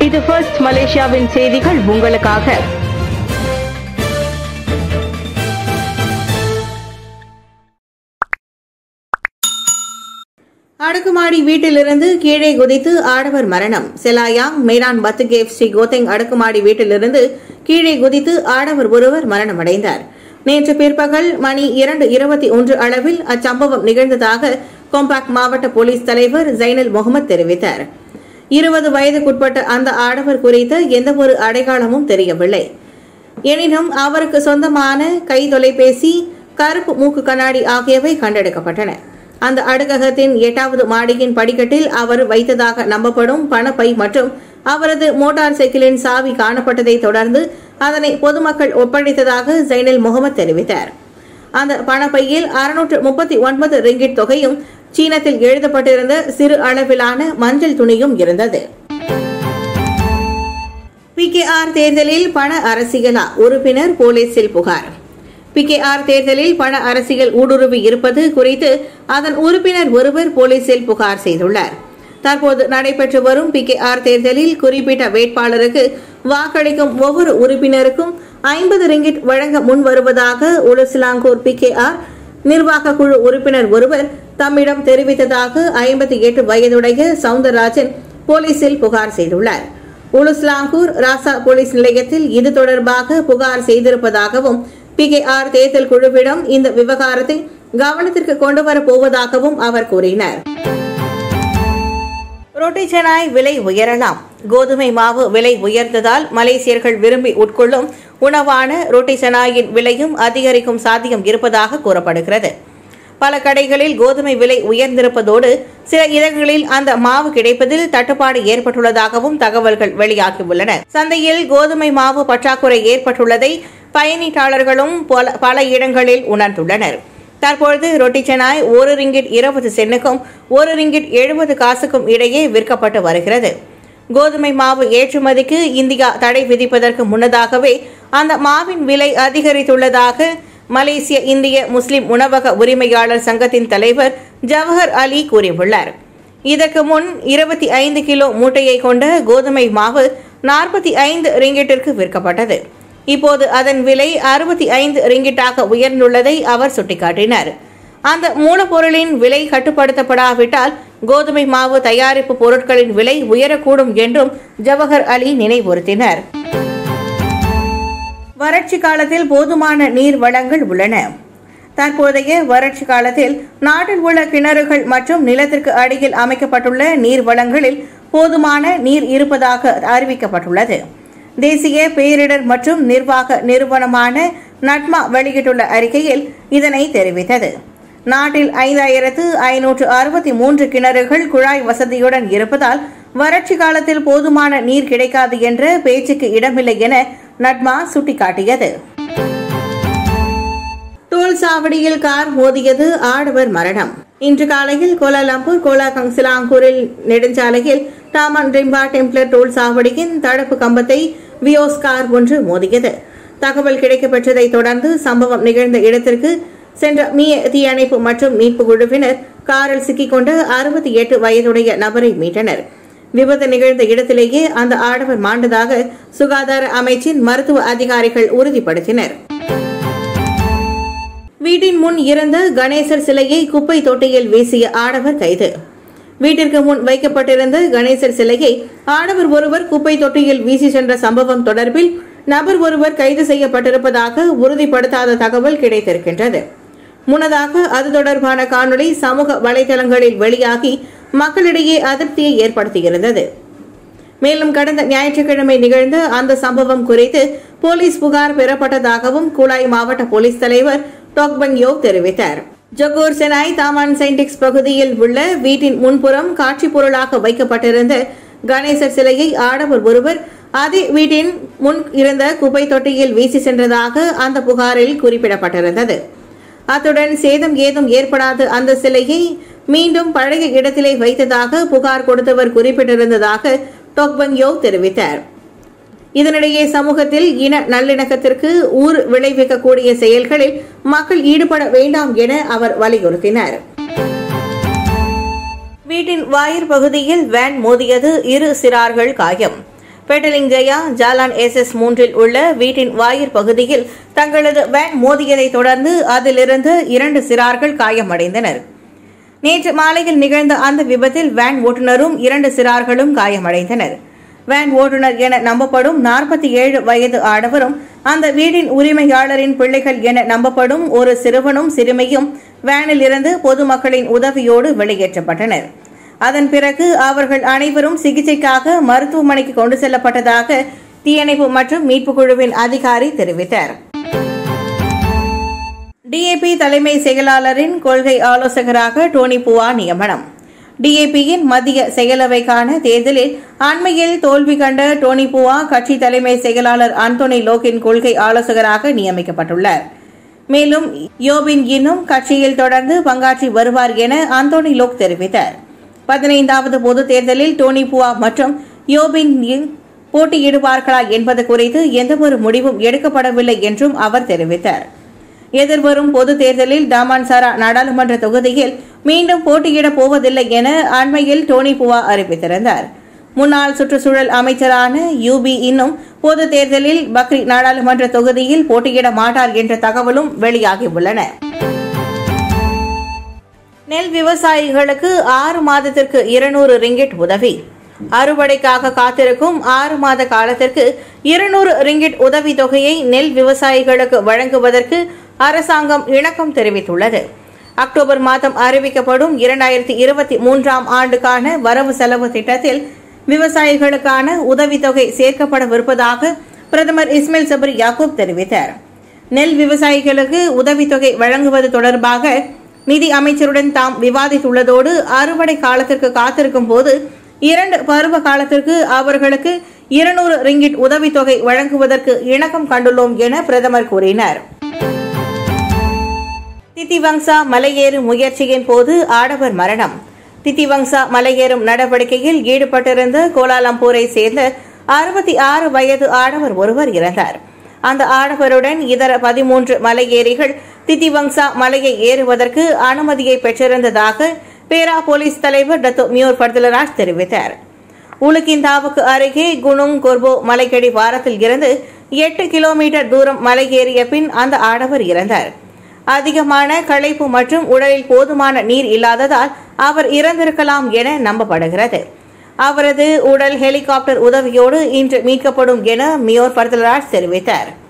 இது ஃபர்ஸ்ட் மலேசியாவின் செய்திகள் உங்களுக்காக அடுக்குமாடி வீட்டிலிருந்து கீழே குதித்து ஆடவர் மரணம் செலாயாங் மேனான் பத்துகேவ் ஸ்ரீ கோத்தெங் அடுக்குமாடி வீட்டிலிருந்து கீழே குதித்து ஆடவர் ஒருவர் மரணமடைந்தார் நேற்று பிற்பகல் மணி இரண்டு இருபத்தி ஒன்று அளவில் அச்சம்பவம் நிகழ்ந்ததாக கொம்பாக் மாவட்ட போலீஸ் தலைவர் ஜைனல் முகமது தெரிவித்தார் இருபது வயதுக்குட்பட்ட அந்த ஆடவர் குறித்த எந்தவொரு அடையாளமும் தெரியவில்லை எனினும் அவருக்கு சொந்தமான கை தொலைபேசி கருப்பு மூக்கு கண்ணாடி ஆகியவை கண்டெடுக்கப்பட்டன அந்த அடுக்ககத்தின் எட்டாவது மாடியின் படிக்கட்டில் அவர் வைத்ததாக நம்பப்படும் பணப்பை மற்றும் அவரது மோட்டார் சைக்கிளின் சாவி காணப்பட்டதை தொடர்ந்து அதனை பொதுமக்கள் ஒப்படைத்ததாக ஜைனல் முகமது தெரிவித்தார் அந்த பணப்பையில் அறுநூற்று முப்பத்தி ஒன்பது ரிங்கிட் தொகையும் சீனத்தில் எழுதப்பட்டிருந்த சிறு அளவிலான மஞ்சள் துணியும் இருந்தது பிகேஆர் தேர்தலில் பண அரசியலா உறுப்பினர் போலீசில் புகார் பிகேஆர் தேர்தலில் பண அரசியல் ஊடுருவி இருப்பது குறித்து அதன் உறுப்பினர் ஒருவர் போலீசில் புகார் செய்துள்ளார் தற்போது நடைபெற்று வரும் பிகேஆர் தேர்தலில் குறிப்பிட்ட வேட்பாளருக்கு வாக்களிக்கும் ஒவ்வொரு உறுப்பினருக்கும் ஐம்பது ரிங்கிட் வழங்க முன் வருவதாக உலுசிலாங்கூர் பிகேஆர் நிர்வாக குழு உறுப்பினர் ஒருவர் தம்மிடம் தெரிவித்ததாக ஐம்பத்தி எட்டு வயதுடைய சவுந்தரராஜன் போலீசில் புகார் செய்துள்ளார் உலுஸ்லாங்கூர் ராசா போலீஸ் நிலையத்தில் இது தொடர்பாக புகார் செய்திருப்பதாகவும் பிகேஆர் தேர்தல் குழுவிடம் இந்த விவகாரத்தை கவனத்திற்கு கொண்டு வரப் போவதாகவும் அவர் கூறினார் ரொட்டி செனாய் விலை உயரலாம் கோதுமை மாவு விலை உயர்ந்ததால் மலேசியர்கள் விரும்பி உட்கொள்ளும் உணவான ரொட்டி செனாயின் விலையும் அதிகரிக்கும் சாத்தியம் இருப்பதாக கூறப்படுகிறது பல கடைகளில் கோதுமை விலை உயர்ந்திருப்பதோடு சில இடங்களில் அந்த மாவு கிடைப்பதில் தட்டுப்பாடு ஏற்பட்டுள்ளதாகவும் தகவல்கள் வெளியாகியுள்ளன சந்தையில் கோதுமை மாவு பற்றாக்குறை ஏற்பட்டுள்ளதை பயணீட்டாளர்களும் பல பல இடங்களில் உணர்ந்துள்ளனர் தற்பொழுது ரொட்டி செனாய் ஒரு ரிங்கிட் இருபது சென்னுக்கும் ஒரு ரிங்கிட் எழுபது காசுக்கும் இடையே விற்கப்பட்டு வருகிறது கோதுமை மாவு ஏற்றுமதிக்கு இந்தியா தடை விதிப்பதற்கு முன்னதாகவே அந்த மாவின் விலை அதிகரித்துள்ளதாக மலேசிய இந்திய முஸ்லிம் உணவக உரிமையாளர் சங்கத்தின் தலைவர் ஜவஹர் அலி கூறியுள்ளார் இதற்கு முன் இருபத்தி ஐந்து கிலோ மூட்டையை கொண்ட கோதுமை மாவு நாற்பத்தி ஐந்து ரிங்கிட்டிற்கு விற்கப்பட்டது இப்போது அதன் விலை அறுபத்தி ஐந்து ரிங்கிட்டாக உயர்ந்துள்ளதை அவர் சுட்டிக்காட்டினார் அந்த மூலப்பொருளின் விலை கட்டுப்படுத்தப்படாவிட்டால் கோதுமை மாவு தயாரிப்பு பொருட்களின் விலை உயரக்கூடும் என்றும் ஜவஹர் அலி நினைவுறுத்தினர் வறட்சி காலத்தில் போதுமான நீர் வளங்கள் உள்ளன தற்போதைய வறட்சி காலத்தில் நாட்டில் உள்ள கிணறுகள் மற்றும் நிலத்திற்கு அடியில் அமைக்கப்பட்டுள்ள நீர் வளங்களில் போதுமான நீர் இருப்பதாக அறிவிக்கப்பட்டுள்ளது தேசிய பேரிடர் மற்றும் நிர்வாக நிறுவனமான நட்மா வெளியிட்டுள்ள அறிக்கையில் இதனை தெரிவித்தது நாட்டில் ஐந்தாயிரத்து ஐநூற்று அறுபத்தி மூன்று கிணறுகள் குழாய் வசதியுடன் இருப்பதால் வறட்சி காலத்தில் போதுமான நீர் கிடைக்காது என்ற பேச்சுக்கு இடமில்லை என நட்மா சுட்டிக்காட்டியது டோல் சாவடியில் கார் மோதியது ஆடவர் மரணம் இன்று காலையில் கோலாலம்பூர் கோலாகங் சிலாங்கூரில் நெடுஞ்சாலையில் டாமன் ரிம்பா டெம்ப்ளர் டோல் சாவடியின் தடுப்பு கம்பத்தை வியோஸ் கார் ஒன்று மோதியது தகவல் கிடைக்கப்பெற்றதை தொடர்ந்து சம்பவம் நிகழ்ந்த இடத்திற்கு சென்ற மீ தீயணைப்பு மற்றும் மீட்பு குழுவினர் காரில் சிக்கிக்கொண்ட அறுபத்தி எட்டு வயதுடைய நபரை மீட்டனர் விபத்து நிகழ்ந்த இடத்திலேயே அந்த ஆடவர் மாண்டதாக சுகாதார அமைச்சின் மருத்துவ அதிகாரிகள் உறுதிப்படுத்தினர் வீட்டின் முன் இருந்த கணேசர் சிலையை குப்பை தொட்டியில் வீசிய ஆடவர் கைது வீட்டிற்கு முன் வைக்கப்பட்டிருந்த கணேசர் சிலையை ஆடவர் ஒருவர் குப்பை தொட்டியில் வீசி சென்ற சம்பவம் தொடர்பில் நபர் ஒருவர் கைது செய்யப்பட்டிருப்பதாக உறுதிப்படுத்தாத தகவல் கிடைத்திருக்கின்றது முன்னதாக அது தொடர்பான காணொளி சமூக வலைதளங்களில் வெளியாகி மக்களிடையே அதிருப்தியை ஏற்படுத்தியிருந்தது மேலும் கடந்த ஞாயிற்றுக்கிழமை நிகழ்ந்த அந்த சம்பவம் குறித்து போலீஸ் புகார் பெறப்பட்டதாகவும் குலாய் மாவட்ட போலீஸ் தலைவர் டோக்பங் யோ தெரிவித்தார் ஜொகூர் செனாய் தாமான் சைன்டிக்ஸ் பகுதியில் உள்ள வீட்டின் முன்புறம் காட்சி பொருளாக வைக்கப்பட்டிருந்த கணேசர் சிலையை ஆடவர் ஒருவர் அதே வீட்டின் முன் இருந்த குப்பை தொட்டியில் வீசி சென்றதாக அந்த புகாரில் குறிப்பிடப்பட்டிருந்தது அத்துடன் சேதம் ஏதும் ஏற்படாத அந்த சிலையை மீண்டும் பழைய இடத்திலே வைத்ததாக புகார் கொடுத்தவர் குறிப்பிட்டிருந்ததாக டோக்பங்யோ தெரிவித்தார் இதனிடையே சமூகத்தில் இன நல்லிணக்கத்திற்கு ஊர் விளைவிக்கக்கூடிய செயல்களில் மக்கள் ஈடுபட வேண்டாம் என அவர் வலியுறுத்தினார் வீட்டின் வாயிற் பகுதியில் வேன் மோதியது இரு சிறார்கள் காயம் Petaling Jaya Jalan S S மூன்றில் உள்ள வீட்டின் வாயிற் பகுதியில் தங்களது வேன் மோதியதைத் தொடர்ந்து அதிலிருந்து இரண்டு சிறார்கள் காயமடைந்தனர் நேற்று மாலையில் நிகழ்ந்த அந்த விபத்தில் வேன் ஓட்டுநரும் இரண்டு சிறார்களும் காயமடைந்தனர் வேன் ஓட்டுநர் என நம்பப்படும் நாற்பத்தி ஏழு வயது ஆடவரும் அந்த வீடின் உரிமையாளரின் பிள்ளைகள் என நம்பப்படும் ஒரு சிறுவனும் சிறுமியும் வேனில் இருந்து பொதுமக்களின் உதவியோடு வெளியேற்றப்பட்டனர் அதன் பிறகு அவர்கள் அனைவரும் சிகிச்சைக்காக மருத்துவமனைக்கு கொண்டு செல்லப்பட்டதாக தீயணைப்பு மற்றும் மீட்புக் குழுவின் அதிகாரி தெரிவித்தார் டிஏபி தலைமை செயலாளரின் கொள்கை ஆலோசகராக டோனி புவா நியமனம் டிஏபியின் மத்திய செயலவைக்கான தேர்தலில் அண்மையில் தோல்வி கண்ட டோனி புவா கட்சி தலைமை செயலாளர் அந்தோனி லோக்கின் கொள்கை ஆலோசகராக நியமிக்கப்பட்டுள்ளார் மேலும் யோபின் இன்னும் கட்சியில் தொடர்ந்து பங்காற்றி வருவார் என அந்தோனி லோக் தெரிவித்தார் பதினைந்தாவது பொது தேர்தலில் டோனி புவா மற்றும் யோபின் இங் போட்டியிடுவார்களா என்பது குறித்து எந்தவொரு முடிவும் எடுக்கப்படவில்லை என்றும் அவர் தெரிவித்தார் எதிர்வரும் பொது தேர்தலில் டாமான்சாரா நாடாளுமன்ற தொகுதியில் மீண்டும் போட்டியிடப் போவதில்லை என அண்மையில் டோனி புவா அறிவித்திருந்தார் முன்னாள் சுற்றுச்சூழல் அமைச்சரான யூபி இன்னும் பொது தேர்தலில் பக்ரி நாடாளுமன்ற தொகுதியில் போட்டியிட மாட்டார் என்ற தகவலும் வெளியாகியுள்ளன நெல் விவசாயிகளுக்கு ஆறு மாதத்திற்கு இருநூறு ரிங்கிட் உதவி அறுவடைக்காக காத்திருக்கும் ஆறு மாத காலத்திற்கு இருநூறு ரிங்கிட் உதவி தொகையை நெல் விவசாயிகளுக்கு வழங்குவதற்கு அரசாங்கம் இணக்கம் தெரிவித்துள்ளது அக்டோபர் மாதம் அறிவிக்கப்படும் இரண்டாயிரத்தி இருபத்தி மூன்றாம் ஆண்டுக்கான வரவு செலவு திட்டத்தில் விவசாயிகளுக்கான உதவித்தொகை சேர்க்கப்படவிருப்பதாக பிரதமர் இஸ்மாயில் சபரி யாக்கூப் தெரிவித்தார் நெல் விவசாயிகளுக்கு உதவித்தொகை வழங்குவது தொடர்பாக நிதி அமைச்சருடன் தாம் விவாதித்துள்ளதோடு அறுவடை காலத்திற்கு காத்திருக்கும் போது இரண்டு பருவ காலத்திற்கு அவர்களுக்கு இருநூறு ரிங்கிட் உதவித்தொகை வழங்குவதற்கு இணக்கம் கண்டுள்ளோம் என பிரதமர் கூறினார் தித்திவங்சா மலையேறும் முயற்சியின் போது ஆடவர் மரணம் தித்திவங்சா மலையேறும் நடவடிக்கையில் ஈடுபட்டிருந்த கோலாலம்பூரை சேர்ந்த அறுபத்தி ஆறு வயது ஆடவர் ஒருவர் இறந்தார் அந்த ஆடவருடன் இதர பதிமூன்று மலையேறிகள் தித்திவங்சா மலையை ஏறுவதற்கு அனுமதியை பெற்றிருந்ததாக பேரா போலீஸ் தலைவர் டத்தோ மியோர் பர்தலராஜ் தெரிவித்தார் உலுக்கிந்தாவுக்கு அருகே குணுங் கொர்போ மலைக்கடி வாரத்தில் இருந்து எட்டு கிலோமீட்டர் தூரம் மலையேறிய பின் அந்த ஆடவர் இறந்தார் அதிகமான களைப்பு மற்றும் உடலில் போதுமான நீர் இல்லாததால் அவர் இறந்திருக்கலாம் என நம்பப்படுகிறது அவரது உடல் ஹெலிகாப்டர் உதவியோடு இன்று மீட்கப்படும் என மியோர் பர்தலராஜ் தெரிவித்தார்